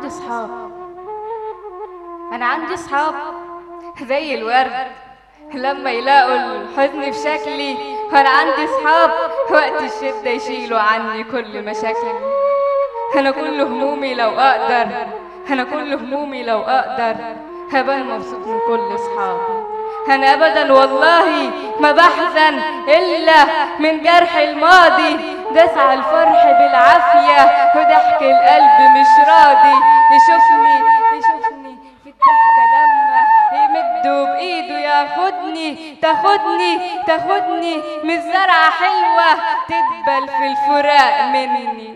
عندي صحاب انا عندي صحاب زي الورد لما يلاقوا الحزن في شكلي انا عندي صحاب وقت الشدة يشيلوا عني كل مشاكلي انا كل همومي لو اقدر انا كل همومي لو اقدر هبقى مبسوط من كل صحابي انا ابدا والله ما بحزن الا من جرح الماضي دسع الفرح بالعافيه وضحك القلب مش راضي يشوفني يشوفني في الضحكه لما يمدوا بايده ياخدني تاخدني تاخدني من زرعه حلوه تدبل في الفراق مني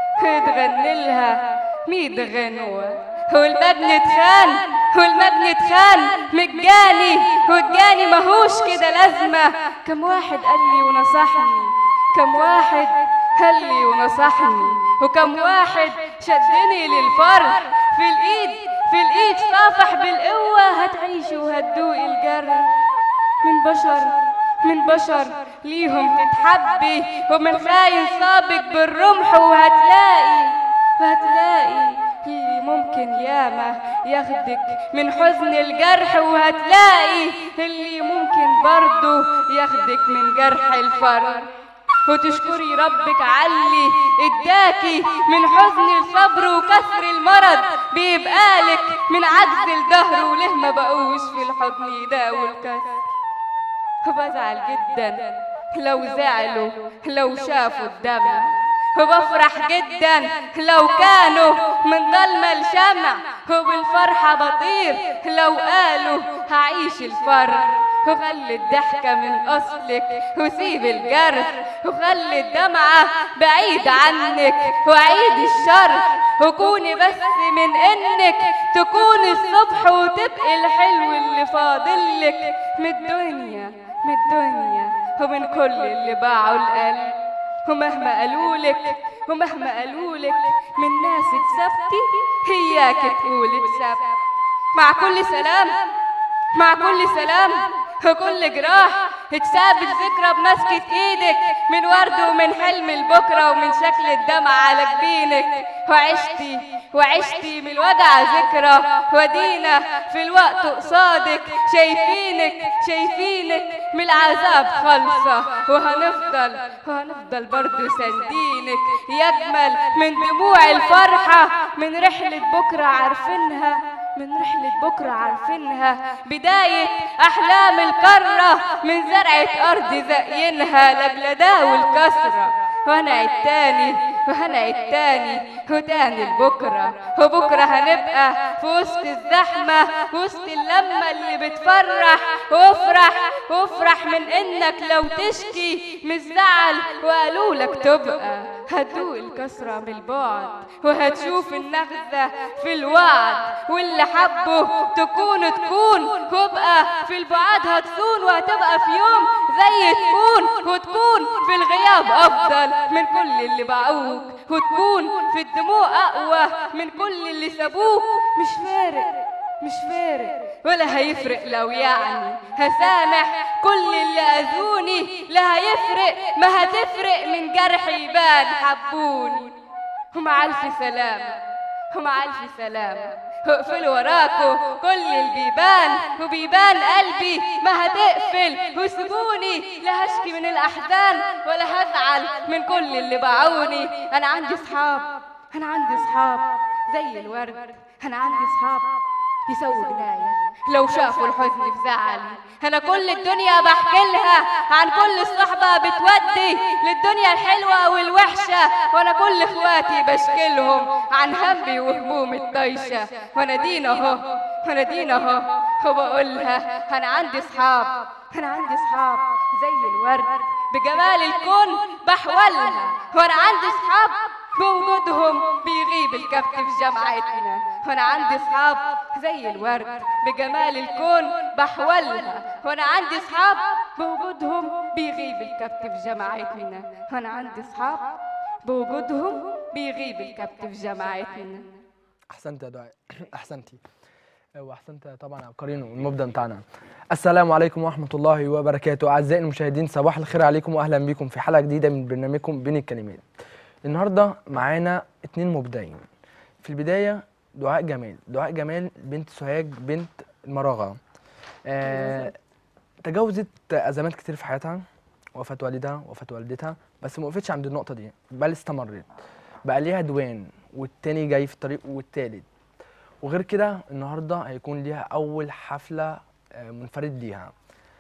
وتغني لها ميت غنوه والمبني اتخان والمبني اتخان مجاني والجاني ماهوش كده لازمة كم واحد قال لي ونصحني كم واحد قال لي ونصحني وكم واحد شدني للفرح في الايد في الايد صافح بالقوة هتعيشي وهتدوقي الجرح من بشر من بشر ليهم تتحبي ومن خاين صابك بالرمح وهتلاقي وهتلاقي اللي ممكن ياما ياخدك من حزن الجرح وهتلاقي اللي ممكن برضه ياخدك من جرح الفرح وتشكري ربك علي اداكي من حزن الصبر وكسر المرض بيبقالك من عجز الدهر وليه ما بقوش في الحضن يداوي الكسر وبزعل جدا لو زعلوا لو شافوا الدمع وبفرح جدا لو كانوا من ظلمة الشمع وبالفرحة بطير لو قالوا هعيش الفرح وخلي الضحكة من أصلك وسيب الجرح وخلي الدمعة بعيد عنك وعيد الشر وكوني بس من إنك تكوني الصبح وتبقي الحلو اللي فاضلك من الدنيا من الدنيا ومن كل اللي باعوا القلب ومهما قالولك ومهما قالولك من ناس اتسبتي هياك تقولي اتسبت مع كل سلام مع كل سلام وكل جراح اتسابت ذكرى بمسكة ايدك من ورد ومن حلم البكرة ومن شكل الدمع على جبينك وعشتي وعشتي من الوجع ذكرى ودينا في الوقت قصادك شايفينك شايفينك من العذاب خالصة وهنفضل وهنفضل برضو سندينك يجمل من دموع الفرحة من رحلة بكرة عارفينها من رحلة بكرة عارفينها بداية أحلام القارة من زرعة أرض زقينها لجلدها والكسرة وأنا التاني وأنا التاني وتاني لبكرة وبكرة هنبقى في وسط الزحمة وسط اللمة اللي بتفرح وافرح وافرح من إنك لو تشكي من الزعل وقالوا لك تبقى هتدوق الكسرة من البعد وهتشوف النغزة في الوعد واللي حبه تكون تكون وابقى في البعاد هتصون وهتبقى في يوم زي تكون وتكون في الغياب أفضل من كل اللي باعوك وتكون في الدموع أقوى من كل اللي سابوك مش فارق مش فارق ولا هيفرق لو يعني هسامح كل اللي أذوني لا هيفرق ما هتفرق من جرح يبان حبوني ومع ألف سلامة ومع ألف سلامة اقفل وراكوا كل البيبان وبيبان قلبي ما هتقفل وسيبوني لا هشكي من الأحزان ولا هزعل من كل اللي باعوني أنا عندي صحاب أنا عندي صحاب زي الورد أنا عندي صحاب يسووا جناية لو شافوا الحزن في زعلي انا كل الدنيا بحكي لها عن كل الصحبة بتودي للدنيا الحلوة والوحشة وانا كل اخواتي بشكلهم عن همي وهموم الطيشة وانا دينا اهو وانا دينا اهو وبقولها انا عندي صحاب انا عندي صحاب زي الورد بجمال الكون بحولها وانا عندي صحاب بوجودهم بيغيب الكبت في جامعتنا وانا عندي صحاب زي الورد بجمال الكون بحولها وانا عندي صحاب بوجودهم بيغيب الكبت في جامعتنا وانا عندي صحاب بوجودهم بيغيب الكبت في جامعتنا احسنت يا دعاء احسنتي واحسنت طبعا عبقريين والمبدا بتاعنا السلام عليكم ورحمه الله وبركاته اعزائي المشاهدين صباح الخير عليكم واهلا بكم في حلقه جديده من برنامجكم بين الكلمات النهارده معانا اتنين مبدعين في البدايه دعاء جمال دعاء جمال بنت سوهاج بنت المراغه آه تجاوزت ازمات كتير في حياتها وفاه والدها وفاه والدتها بس ما وقفتش عند النقطه دي بل استمرت بقى ليها دوان والتاني جاي في الطريق والتالت وغير كده النهارده هيكون ليها اول حفله آه، منفرد ليها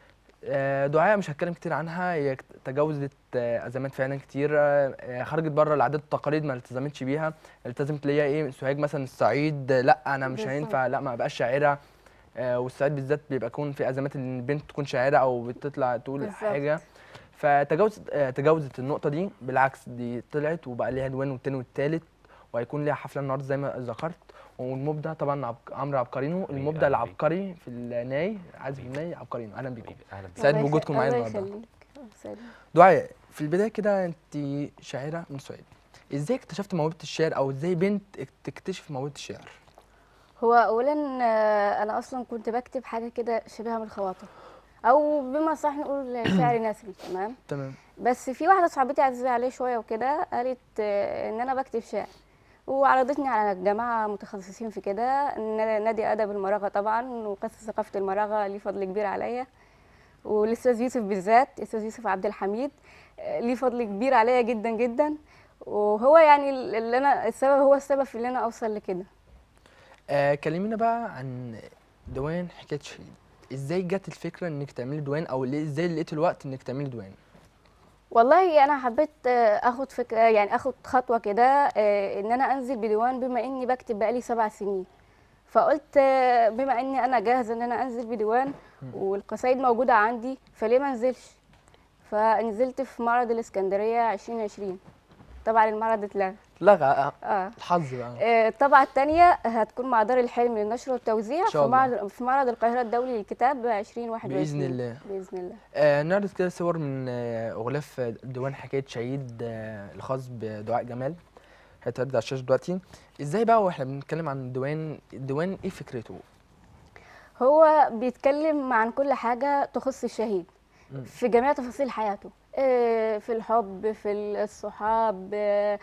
آه، دعاء مش هتكلم كتير عنها هي تجاوزت آه، ازمات فعلا كتير آه، خرجت بره العادات والتقاليد ما التزمتش بيها التزمت اللي هي ايه سوهاج مثلا الصعيد آه، لا انا مش بالظبط. هينفع لا ما بقاش شاعره آه، والصعيد بالذات بيبقى يكون في ازمات ان البنت تكون شاعره او بتطلع تقول بالظبط. حاجه فتجاوزت آه، تجاوزت النقطه دي بالعكس دي طلعت وبقى ليها دوان والتاني والتالت وهيكون ليها حفله النهارده زي ما ذكرت والمبدع طبعا عب... عمرو عبقرينو حبيبي، المبدع أهلا بيك. العبقري في الناي عازف الناي عبقرينو اهلا بيكم حبيبي اهلا بيك سعيد الله بوجودكم يخ- معايا الله النهارده. يخليك سعيد. دعاء في البدايه كده انت شاعره من سوهاج ازاي اكتشفت موهبه الشعر او ازاي بنت تكتشف موهبه الشعر هو اولا آه، انا اصلا كنت بكتب حاجه كده شبيهه من الخواطر او بما صح نقول شعر نثري تمام تمام بس في واحده صاحبتي عزيزه عليه شويه وكده قالت آه، ان انا بكتب شعر وعرضتني على جماعه متخصصين في كده ن- نادي ادب المراغه طبعا وقصه ثقافه المراغه ليه فضل كبير عليا والاستاذ يوسف بالذات استاذ يوسف عبد الحميد آه، ليه فضل كبير عليا جدا جدا وهو يعني اللي انا السبب هو السبب في اللي انا اوصل لكده آه كلمينا بقى عن ديوان حكايه شهيد ازاي جت الفكره انك تعملي ديوان او ليه- ازاي لقيت الوقت انك تعملي ديوان والله انا حبيت آه، اخد فكره يعني اخد خطوه كده آه، ان انا انزل بديوان بما اني بكتب بقالي سبع سنين فقلت آه، بما اني انا جاهزه ان انا انزل بديوان والقصايد موجوده عندي فليه ما انزلش فنزلت في معرض الاسكندريه 2020 طبعا المعرض اتلغى لغى آه، اه الحظ بقى آه، الطبعه الثانيه هتكون مع دار الحلم للنشر والتوزيع إن في شاء الله. معرض في معرض القاهره الدولي للكتاب 2021 بإذن الله. باذن الله آه نعرض كده صور من آه غلاف آه، ديوان حكايه شهيد آه الخاص بدعاء جمال هيتعرض على الشاشه دلوقتي ازاي بقى واحنا بنتكلم عن الديوان الديوان ايه فكرته هو بيتكلم عن كل حاجة تخص الشهيد مم. في جميع تفاصيل حياته آه، في الحب في الصحاب آه،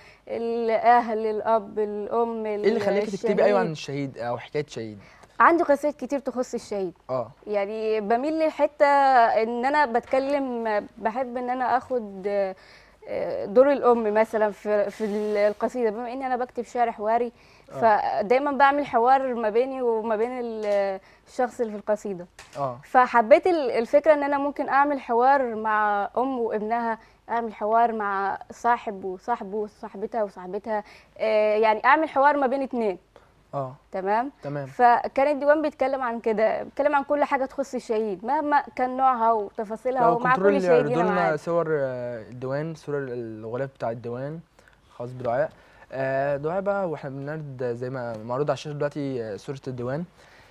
الأهل الأب الأم ايه اللي خلاكي تكتبي ايوه عن الشهيد او حكايه شهيد عندي قصص كتير تخص الشهيد اه يعني بميل للحتة إن أنا بتكلم بحب إن أنا آخد آه، آه، دور الأم مثلا في في القصيدة بما إني أنا بكتب شعر حواري فدايما بعمل حوار ما بيني وما بين ال- الشخص اللي في القصيدة اه فحبيت ال- الفكره ان انا ممكن اعمل حوار مع ام وابنها اعمل حوار مع صاحب وصاحبه وصاحبتها وصاحبتها آه، يعني اعمل حوار ما بين اتنين اه تمام تمام فكان الديوان بيتكلم عن كده بيتكلم عن كل حاجه تخص الشهيد مهما كان نوعها وتفاصيلها لو ومع كنترول كل شهيد يعرضوا لينا لنا معاد صور آه، الديوان صور الغلاف بتاع الديوان خاص بدعاء آه، دعاء بقى واحنا بنعرض زي ما معروض على الشاشه دلوقتي آه، صوره الديوان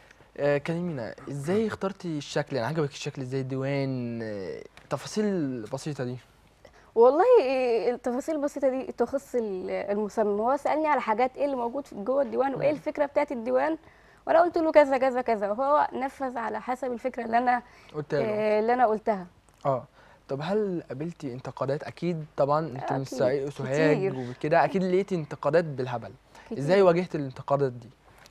آه، كلمينا ازاي اخترتي الشكل يعني عجبك الشكل ازاي الديوان آه، تفاصيل بسيطه دي والله التفاصيل البسيطه دي تخص ال- المصمم هو سالني على حاجات ايه اللي موجود في- جوه الديوان وايه الفكره بتاعت الديوان وانا قلت له كذا كذا كذا وهو نفذ على حسب الفكره اللي انا قلت له آه، اللي انا قلتها اه طب هل قابلتي انتقادات اكيد طبعا انت من أكيد، سعي- سوهاج كتير. وكده اكيد لقيتي انتقادات بالهبل كتير. ازاي واجهت الانتقادات دي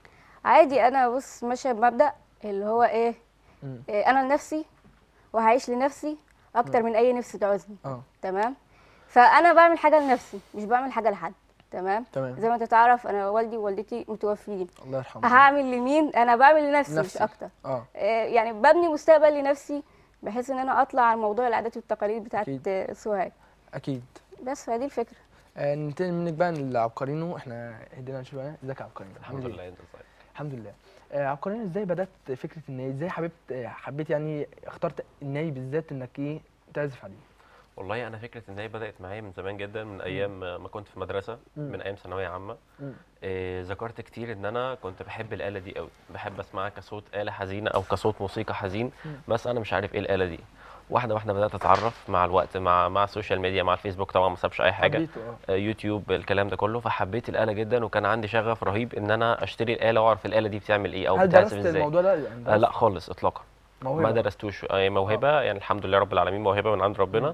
عادي انا بص ماشيه بمبدا اللي هو ايه, مم. إيه انا لنفسي وهعيش لنفسي اكتر من اي نفس تعوزني اه تمام فانا بعمل حاجه لنفسي مش بعمل حاجه لحد تمام تمام زي ما انت تعرف انا والدي ووالدتي متوفيين الله يرحمه هعمل لمين انا بعمل لنفسي مش نفسي. اكتر اه إيه يعني ببني مستقبل لنفسي بحيث ان انا اطلع عن موضوع العادات والتقاليد بتاعت أكيد. آه، سوهاج اكيد بس فدي الفكره آه ننتقل منك بقى لعبقرينو احنا هدينا شويه ازيك يا عبقرينو الحمد لله انت ازيك الحمد لله آه عبقرينو ازاي بدات فكره الناي ازاي حبيت آه، حبيت يعني اخترت الناي بالذات انك ايه تعزف عليه والله انا فكره ان هي بدات معايا من زمان جدا من ايام ما كنت في مدرسه مم. من ايام ثانويه عامه مم. إيه ذكرت كتير ان انا كنت بحب الاله دي قوي بحب اسمعها كصوت اله حزينه او كصوت موسيقى حزين مم. بس انا مش عارف ايه الاله دي واحده واحده بدات اتعرف مع الوقت مع مع السوشيال ميديا مع الفيسبوك طبعا ما سابش اي حاجه حبيته اه آه، يوتيوب الكلام ده كله فحبيت الاله جدا وكان عندي شغف رهيب ان انا اشتري الاله واعرف الاله دي بتعمل ايه او هل بتعزف درست ازاي الموضوع ده يعني آه لا خالص اطلاقا ما موهبه درستوش آه، موهبه يعني الحمد لله رب العالمين موهبه من عند ربنا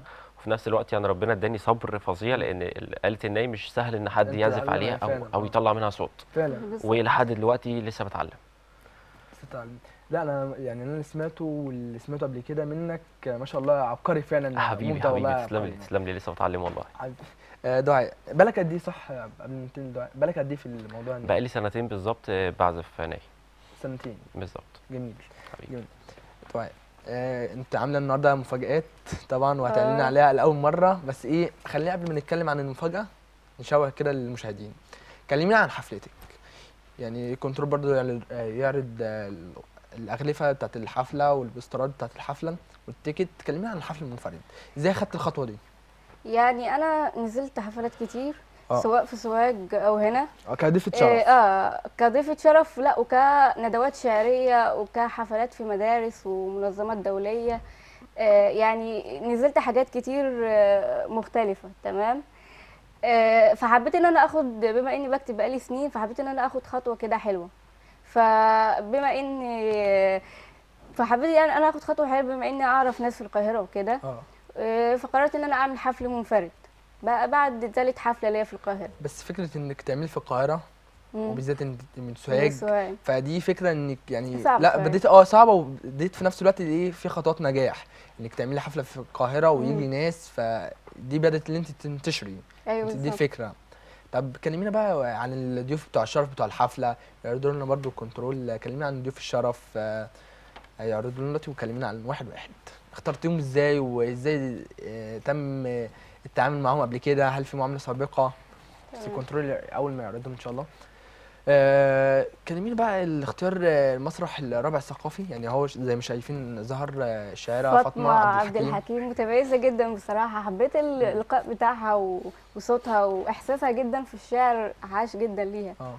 وفي نفس الوقت يعني ربنا اداني صبر فظيع لان ال- آلة الناي مش سهل ان حد أنت يعزف تعلمها عليها او فعلاً، او آه. يطلع منها صوت فعلا بالظبط. ولحد دلوقتي لسه بتعلم ستعلم. لا انا يعني انا اللي سمعته واللي سمعته قبل كده منك ما شاء الله عبقري فعلا حبيبي مبدع والله حبيبي يا تسلم لي فندم. تسلم لي لسه بتعلم والله حبيبي. آه، دعاء بالك قد ايه صح قبل ما ننتهي دعاء بالك قد ايه في الموضوع ده بقالي سنتين بالظبط آه، بعزف ناي سنتين بالظبط جميل حبيبي جميل دعاء آه، انت عامله النهارده مفاجآت طبعا وهتعلني آه. عليها لاول مره بس ايه خلينا قبل ما نتكلم عن المفاجاه نشوه كده للمشاهدين كلمينا عن حفلتك يعني كنترول برضو يعرض آه، يعرض آه، ال- الاغلفه بتاعت الحفله والبوسترات بتاعت الحفله والتيكت كلمينا عن الحفل المنفرد ازاي خدت الخطوه دي يعني انا نزلت حفلات كتير آه. سواء في سوهاج او هنا اه كضيفه إيه، شرف اه كضيفة شرف لا وكندوات شعرية وكحفلات في مدارس ومنظمات دولية آه يعني نزلت حاجات كتير آه مختلفة تمام آه فحبيت ان انا اخد بما اني بكتب بقالي سنين فحبيت ان انا اخد خطوة كده حلوة فبما اني فحبيت يعني انا اخد خطوة حلوة بما اني اعرف ناس في القاهرة وكده اه آه فقررت ان انا اعمل حفل منفرد بقى بعد ثالث حفلة ليا في القاهرة بس فكره انك تعملي في القاهره مم. وبالذات انت من من سوهاج سوهاج. فدي فكره انك يعني صعب لا شوية. بديت اه صعبه وبديت في نفس الوقت ايه في خطوات نجاح انك تعملي حفله في القاهره ويجي ناس فدي بدات ان انت تنتشري ايوه دي بالظبط. الفكره طب كلمينا بقى عن الضيوف بتوع الشرف بتوع الحفله يعرضوا لنا برضو الكنترول كلمينا عن ضيوف الشرف آه، هيعرضوا لنا دلوقتي وكلمينا عن واحد واحد اخترتيهم ازاي وازاي آه، تم آه، التعامل معاهم قبل كده هل في معامله سابقه بس تمام. الكنترول اول ما يعرضهم ان شاء الله آه كلمينا بقى الاختيار آه، المسرح الرابع الثقافي يعني هو ش- زي ما شايفين ظهر آه، الشاعره فاطمة عبد الحكيم متميزة جدا بصراحة حبيت اللقاء بتاعها و- وصوتها وإحساسها جدا في الشعر عاش جدا ليها اه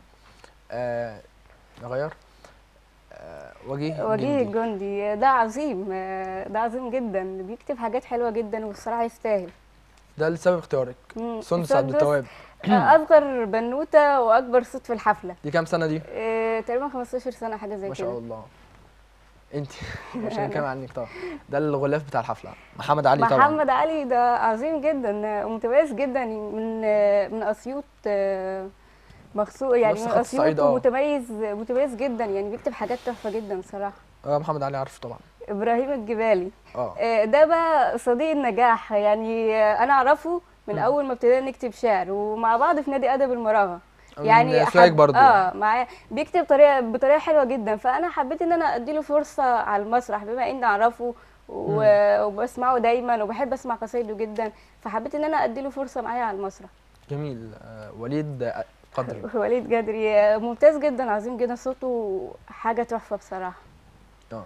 آه، نغير آه وجيه وجيه جندي. الجندي ده عظيم آه، ده عظيم جدا بيكتب حاجات حلوة جدا والصراحة يستاهل ده لسبب اختيارك مم. سندس عبد سندس، التواب آه، أصغر بنوتة وأكبر صوت في الحفلة دي كام سنه دي آه، تقريبا 15 سنة حاجة زي ما شاء كده الله انت مش هنتكلم عنك طبعا ده الغلاف بتاع الحفله محمد علي طبعا محمد علي ده عظيم جدا ومتميز جدا من من اسيوط آه، مخصوص يعني نفس من خط الصعيد، اسيوط اه. ومتميز متميز جدا يعني بيكتب حاجات تحفه جدا صراحه اه محمد علي عارفه طبعا ابراهيم الجبالي اه آه، ده بقى صديق النجاح يعني آه، انا اعرفه من مم. اول ما ابتدينا نكتب شعر ومع بعض في نادي ادب المراغه من يعني سوهاج حب- برضو اه معايا بيكتب طريقه بطريقه حلوه جدا فانا حبيت ان انا اديله فرصه على المسرح بما اني اعرفه و- وبسمعه دايما وبحب اسمع قصايده جدا فحبيت ان انا اديله فرصه معايا على المسرح جميل آه وليد آه، قدري وليد جدري آه، ممتاز جدا عظيم جدا صوته حاجه تحفه بصراحه اه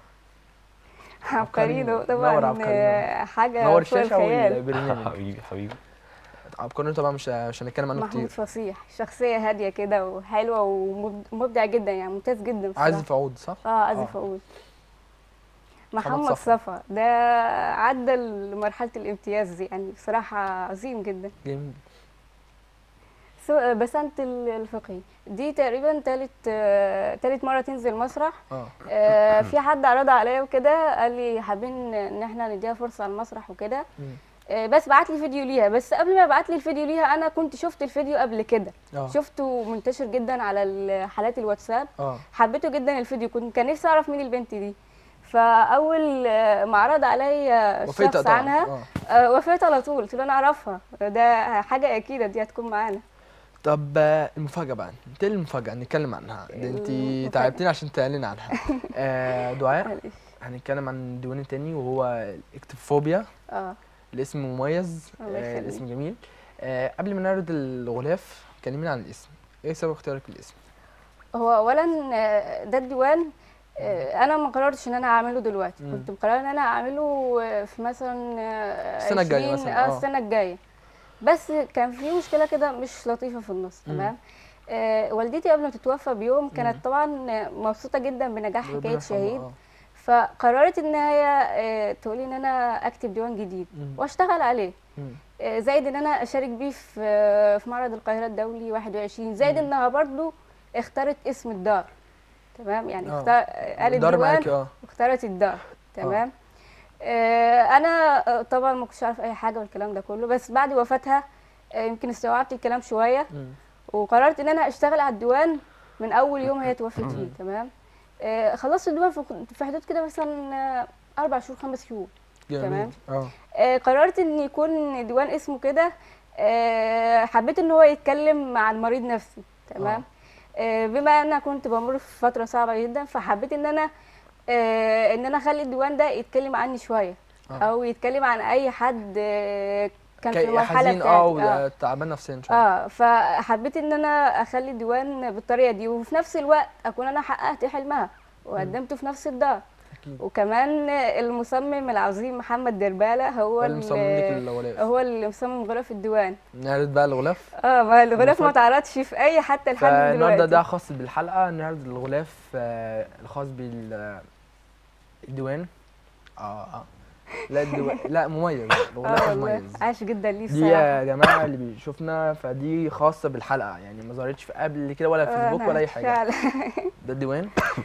عبقري ده نور طبعا عبقري. آه، حاجه نور فوق الشاشه الخيال والبرنامج حبيبي حبيبي عبقري طبعا مش مش هنتكلم عنه محمود كتير فصيح شخصيه هاديه كده وحلوه ومبدع جدا يعني ممتاز جدا بصراحه عازف عود صح؟ اه عازف آه. عود محمد محمد صفا. صفا ده عدى لمرحلة الامتياز يعني بصراحة عظيم جدا جميل سو- بسنت ال- الفقي دي تقريبا تالت آه، تالت مرة تنزل مسرح اه آه، في حد عرضها عليا وكده قال لي حابين ان احنا نديها فرصة على المسرح وكده مم. آه، بس بعت لي فيديو ليها بس قبل ما يبعت لي الفيديو ليها انا كنت شفت الفيديو قبل كده اه شفته منتشر جدا على ال- حالات الواتساب اه حبيته جدا الفيديو كنت كان نفسي اعرف مين البنت دي فاول آه، ما عرض عليا وافقت شخص طبعا عنها اه آه، وافقت على طول قلت له انا اعرفها ده حاجه اكيده دي هتكون معانا طب آه، المفاجأة بقى انت المفاجأة نتكلم عنها ده انت المفاجأة. تعبتيني عشان تعلن عنها آه دعاء معلش. هنتكلم عن ديوان تاني وهو اكتفوبيا اه الاسم مميز الله آه يخليك. الاسم جميل آه قبل ما نعرض الغلاف كلمينا عن الاسم ايه سبب اختيارك للاسم هو اولا آه، ده الديوان آه، انا ما قررتش ان انا اعمله دلوقتي مم. كنت مقرره ان انا اعمله آه، في مثلا آه، السنة الجاية 20 مثلاً، اه آه. السنه الجايه بس كان في مشكله كده مش لطيفه في النص مم. تمام آه، والدتي قبل ما تتوفى بيوم مم. كانت طبعا آه، مبسوطه جدا بنجاح ربنا حكايه يرحمه، شهيد آه. فقررت ان هي آه، تقولي ان انا اكتب ديوان جديد مم. واشتغل عليه مم. آه، زائد ان انا اشارك بيه في آه، في معرض القاهره الدولي 21 زائد مم. انها برضو اختارت اسم الدار تمام يعني آه. اختار قالت دار ديوان معاكي اه واختارت الدار تمام آه، انا آه، طبعا ما كنتش اعرف اي حاجه والكلام ده كله بس بعد وفاتها آه، يمكن استوعبت الكلام شويه مم. وقررت ان انا اشتغل على الديوان من اول يوم هي توفت فيه تمام آه، خلصت الديوان في في حدود كده مثلا آه، اربع شهور خمس شهور جميل تمام. اه آه، قررت ان يكون ديوان اسمه كده آه، حبيت ان هو يتكلم مع المريض نفسه تمام آه، بما ان انا كنت بمر في فتره صعبه جدا فحبيت ان انا آه، ان انا اخلي الديوان ده يتكلم عني شويه آه. او يتكلم عن اي حد آه، كان في كي- المرحله حزين بتاعتي اه وتعبان نفسيا شويه اه فحبيت ان انا اخلي الديوان بالطريقه دي وفي نفس الوقت اكون انا حققت حلمها وقدمته في نفس الدار اكيد وكمان المصمم العظيم محمد دربالة هو هو اللي مصمم لك ال- الغلاف هو اللي مصمم غلاف الديوان نعرض بقى الغلاف اه ما الغلاف ما المفروض- تعرضش في اي حتى لحد فالنهارده دلوقتي ده خاص بالحلقه نعرض الغلاف آه، الخاص بالديوان اه اه لا الديوان لا مميز الغلاف اه والله مميز عاش جدا ليه دي الصراحه يا جماعه اللي بيشوفنا فدي خاصه بالحلقه يعني ما ظهرتش في قبل كده ولا في آه، فيسبوك ولا اي حاجه فعلا ده الديوان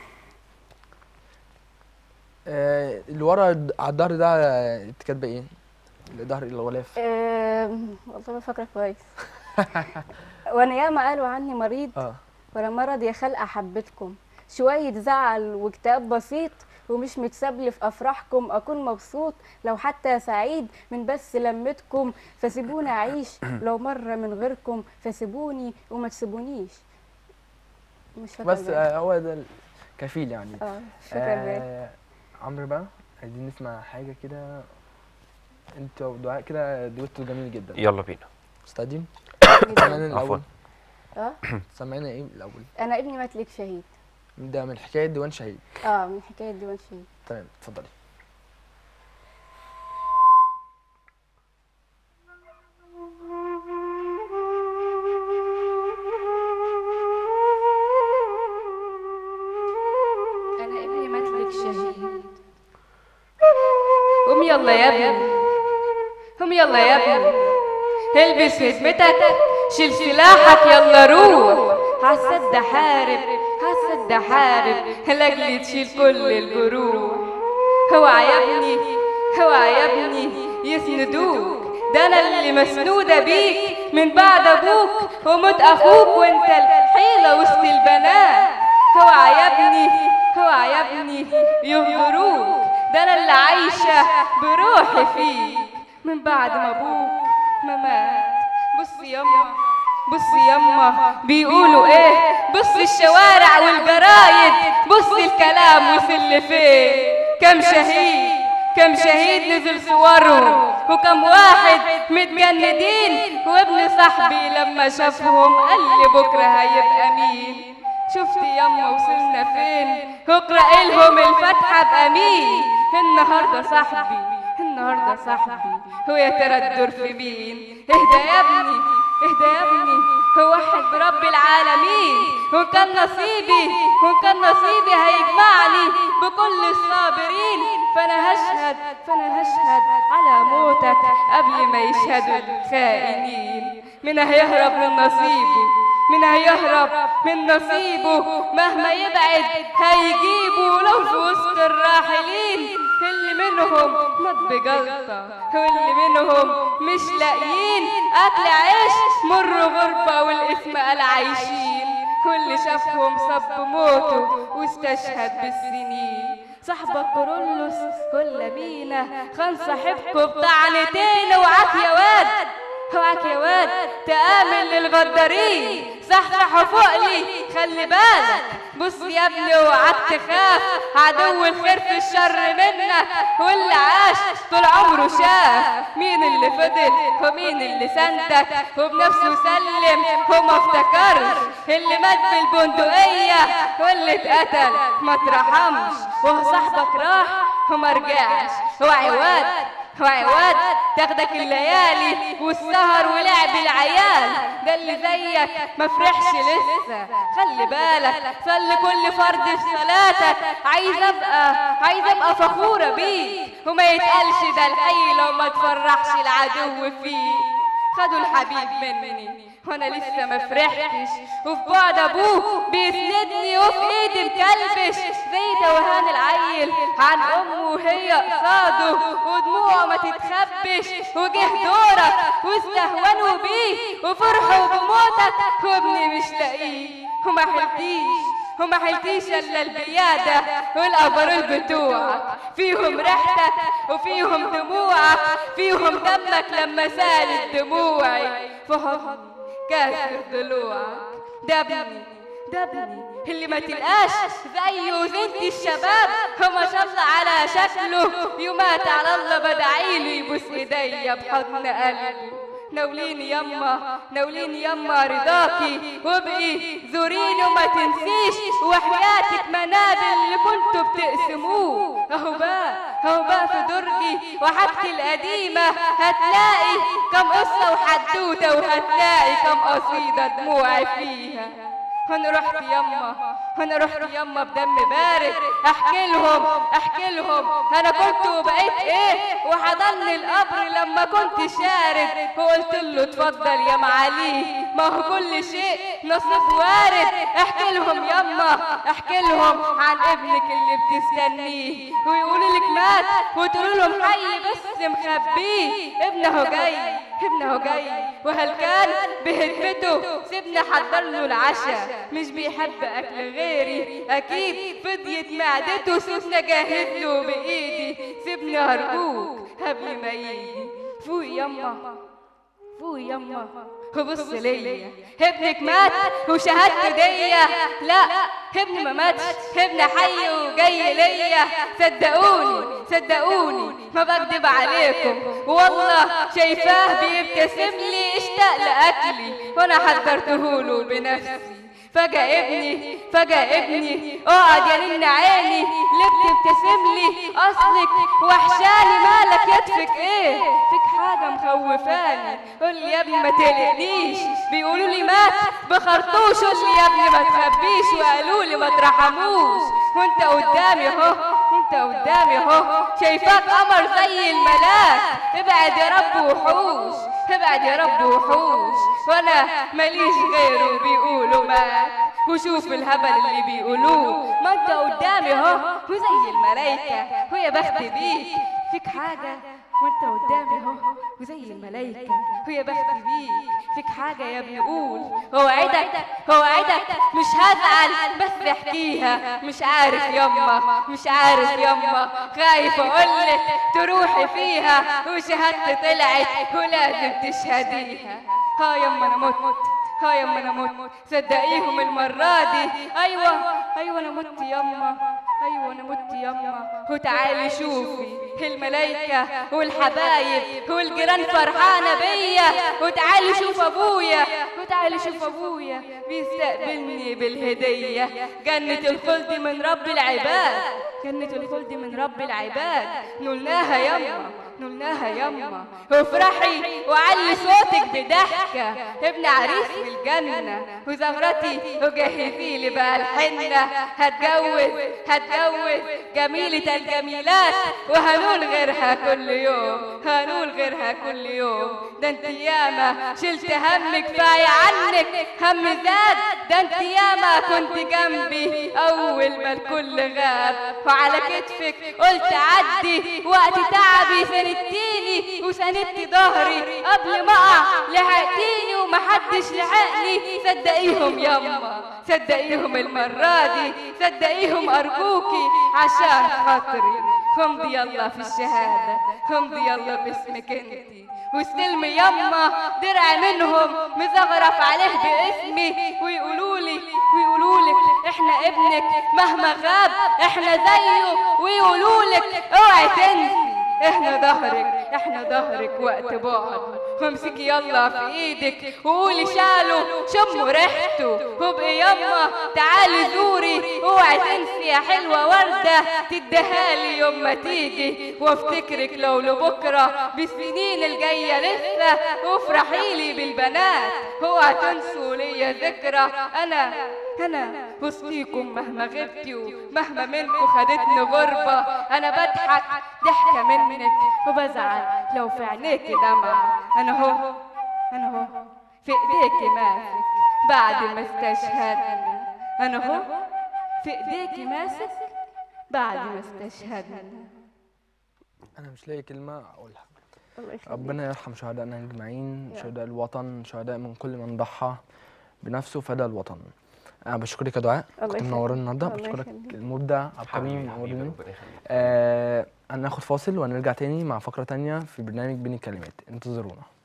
آه، اللي ورا الد- على الظهر ده آه، كاتبه ايه؟ الظهر الغلاف آم، والله ما فاكره كويس وانا ياما قالوا عني مريض اه ولا مرض يا خلقه حبتكم شويه زعل واكتئاب بسيط ومش متسابلي في افراحكم اكون مبسوط لو حتى سعيد من بس لمتكم فسيبوني اعيش لو مره من غيركم فسيبوني وما تسيبونيش مش فاكره بس الباقي. آه، هو ده الكفيل يعني اه مش فاكره الباقي. آه عمرو بقى عايزين نسمع حاجه كده انت ودعاء كده دويتو جميل جدا يلا بينا مستعدين؟ جداً. سمعنا عفواً. الاول اه سمعنا ايه الاول؟ انا ابني مات ليك شهيد ده من حكايه ديوان شهيد اه من حكايه ديوان شهيد تمام اتفضلي انا ابني مات لك شهيد قوم يلا يا ابني قوم يلا يا ابني البس هدمتك شيل سلاحك يلا روح عالسد حارب عالسد حارب لاجل تشيل كل الجروح اوعى يا ابني اوعى يا ابني يسندوك ده انا اللي مسنوده بيك من بعد ابوك وموت اخوك وانت الحيله وسط البنات اوعى يا ابني اوعى يا ابني يهجروك ده انا اللي عايشه بروحي فيك من بعد ما ابوك ما مات بصي يما بصي يما بيقولوا ايه بصي الشوارع والجرايد بصي الكلام وصل لفين كم شهيد كم شهيد نزل صورهم وكم واحد متجندين وابن صاحبي لما شافهم قال لي بكره هيبقى مين شفت يما وصلنا فين اقرا لهم الفاتحه بامين النهارده صاحبي النهارده صاحبي هو يا ترى الدور في مين اهدى يا ابني اهدى يا ابني هو واحد برب العالمين وان كان نصيبي وان كان نصيبي هيجمعني بكل الصابرين فانا هشهد فانا هشهد على موتك قبل ما يشهدوا الخائنين من هيهرب من نصيبه من هيهرب من نصيبه مهما يبعد هيجيبه لو في وسط الراحلين اللي منهم مات بجلطة واللي منهم مش لاقيين أكل عيش مر غربة والاسم قال عايشين واللي شافهم صب موته واستشهد بالسنين صاحبك كورولوس ولا مينا خان صاحبكوا بطعنتين اوعاك يا واد اوعاك يا واد تآمن للغدارين صحصح فوق لي خلي بالك بص يا ابني اوعاك تخاف عدو الخير في الشر منك واللي عاش طول عمره شاف مين اللي فضل ومين اللي سندك وبنفسه سلم وما افتكرش اللي مات بالبندقية واللي اتقتل ما اترحمش وهو صاحبك راح وما رجعش هو عواد هو عواد تاخدك الليالي والسهر ولعب العيال ده اللي زيك ما فرحش لسه خلي بالك صلي كل فرد في صلاتك عايز ابقى عايز ابقى فخورة بيك وما يتقالش ده الحي لو ما تفرحش العدو فيك خدوا الحبيب مني وانا لسه ما فرحتش وفي بعد ابوه بيسندني وفي ايدي مكلبش زي توهان العيل عن امه وهي قصاده ودموعه ما تتخبش وجه دورك واستهونوا بيه وفرحوا بموتك وابني مش لاقيه وما حلتيش وما حلتيش الا البياده والابرول بتوعك فيهم ريحتك وفيهم دموعك فيهم دمك لما سالت دموعي في حضني كاسر ضلوعك ده ابني ده ابني اللي ما تلقاش زيه زنت الشباب وما شاء الله على شكله يومات على الله بدعيله يبوس ايديا بحضن قلبه ناوليني يما ناوليني يما رضاكي وابقي زوريني وما تنسيش وحياتك منابل اللي كنتوا بتقسموه اهو بقى اهو بقى في درجي وحاجتي القديمة هتلاقي كم قصة وحدوتة وهتلاقي كم قصيدة دموعي فيها انا رحت يما انا رحت يما بدم بارد احكي لهم احكي لهم انا كنت وبقيت ايه وحضني القبر لما كنت شارد وقلت له اتفضل يا معالي ما هو كل شيء نصيب وارد احكي لهم يما احكي لهم عن ابنك اللي بتستنيه ويقولوا لك مات وتقولوا لهم حي بس مخبيه ابنه جاي ابنه جاي وهل كان بهدمته سيبنا حضر له العشاء مش بيحب اكل غيري اكيد فضيت معدته سيبنا جهز له بايدي سيبنا ارجوك قبل ما يجي فوق يما فوق يما وبص ليا ابنك مات وشهادته ديا لا ابني ما ماتش ابني حي وجاي ليا صدقوني صدقوني ما بكدب عليكم والله شايفاه بيبتسم لي اشتاق لاكلي وانا حضرته له بنفسي فجأة ابني فجأة ابني اقعد يا نن عيني ليه بتبتسم لي اصلك وحشاني مالك يدفك ايه فيك حاجة مخوفاني قول لي يا ابني ما تقلقنيش بيقولوا لي مات بخرطوش قول لي يا ابني ما تخبيش وقالوا لي ما ترحموش وانت قدامي اهو انت قدامي اهو شايفاك قمر زي الملاك ابعد يا رب وحوش ابعد يا رب وحوش وانا ماليش غيره بيقولوا مات وشوف الهبل اللي بيقولوه ما انت قدامي اهو وزي الملايكة ويا بخت بيك فيك حاجة وانت قدامي اهو وزي الملايكة ويا بخت بيك فيك حاجة يا ابني قول اوعدك اوعدك مش هزعل بس احكيها مش عارف يما مش عارف يما خايف اقولك تروحي فيها وشهادتي طلعت ولازم تشهديها ها يما انا مت ها يما انا مت صدقيهم المرة دي ايوه ايوه انا مت يما ايوه انا مت يما وتعالي شوفي الملايكة والحبايب والجيران فرحانة بيا وتعالي شوف ابويا وتعالي شوف ابويا بيستقبلني بالهدية جنة الخلد من رب العباد جنة الخلد من رب العباد نلناها يما نلناها يما وافرحي وعلي صوتك بضحكة ابن عريس في الجنة وزغرتي وجهزي لي بقى الحنة هتجوز هتجوز جميلة الجميلات وهنقول غيرها كل يوم هنقول غيرها كل يوم ده انت ياما شلت هم كفاية عنك هم زاد ده انت ياما كنت جنبي اول ما الكل غاب وعلى كتفك قلت عدي وقت تعبي سندتيني وسندتي ظهري قبل ما اقع لحقتيني ومحدش لحقني صدقيهم يما صدقيهم المرة دي صدقيهم أرجوكي عشان خاطري همضي يلا في الشهادة همضي يلا باسمك انتي واستلمي يما درع منهم مزغرف عليه باسمي ويقولوا لي ويقولوا لك احنا ابنك مهما غاب احنا زيه ويقولوا لك اوعي تنسي احنا ظهرك احنا ظهرك وقت بعد وامسكي يلا في ايدك وقولي شالوا شموا ريحته وابقي يما تعالي زوري اوعي تنسي يا حلوه ورده تديهالي يوم ما تيجي وافتكرك لو لبكره بالسنين الجايه لسه وافرحي لي بالبنات اوعى تنسوا ليا ذكرى انا انا وسطيكم مهما غبتي ومهما منكم خدتني غربه انا بضحك ضحكه منك وبزعل لو في عينيكي دمع انا هو انا هو في ايديكي ماسك بعد ما استشهدنا انا اهو في ايديكي ماسك بعد ما استشهدنا انا مش لاقي كلمه اقولها الله يخليك ربنا يرحم شهدائنا اجمعين يا شهداء الوطن شهداء من كل من ضحى بنفسه فدى الوطن انا بشكرك يا دعاء الله كنت يخليك. منورين النهارده الله بشكرك يخليك. المبدع عبد الكريم حبيبي حبيبي منورين ربنا يخليك آه هناخد فاصل وهنرجع تاني مع فقره تانيه في برنامج بين الكلمات انتظرونا